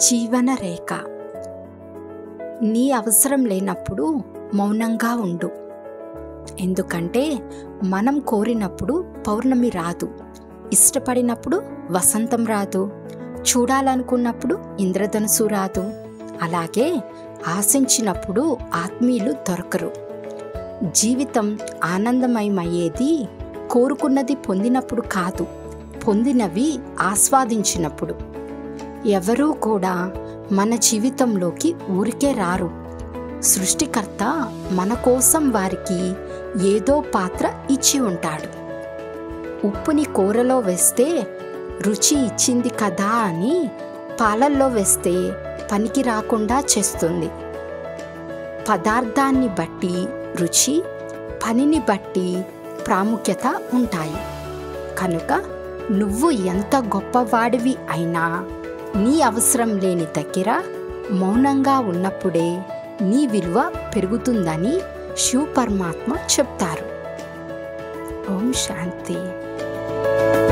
జీవన రేఖ నీ అవసరం లేనప్పుడు మౌనంగా ఉండు ఎందుకంటే మనం కోరినప్పుడు పౌర్ణమి రాదు ఇష్టపడినప్పుడు వసంతం రాదు చూడాలనుకున్నప్పుడు ఇంద్రధనుసు రాదు అలాగే ఆశించినప్పుడు ఆత్మీయులు దొరకరు జీవితం ఆనందమయమయ్యేది కోరుకున్నది పొందినప్పుడు కాదు పొందినవి ఆస్వాదించినప్పుడు ఎవరూ కూడా మన జీవితంలోకి ఊరికే రారు సృష్టికర్త మన కోసం వారికి ఏదో పాత్ర ఇచ్చి ఉంటాడు ఉప్పుని కూరలో వేస్తే రుచి ఇచ్చింది కదా అని పాలల్లో వేస్తే పనికి రాకుండా చేస్తుంది పదార్థాన్ని బట్టి రుచి పనిని బట్టి ప్రాముఖ్యత ఉంటాయి కనుక నువ్వు ఎంత గొప్పవాడివి అయినా నీ అవసరం లేని దగ్గర మౌనంగా ఉన్నప్పుడే నీ విలువ పెరుగుతుందని శివ పరమాత్మ చెప్తారు ఓం శాంతి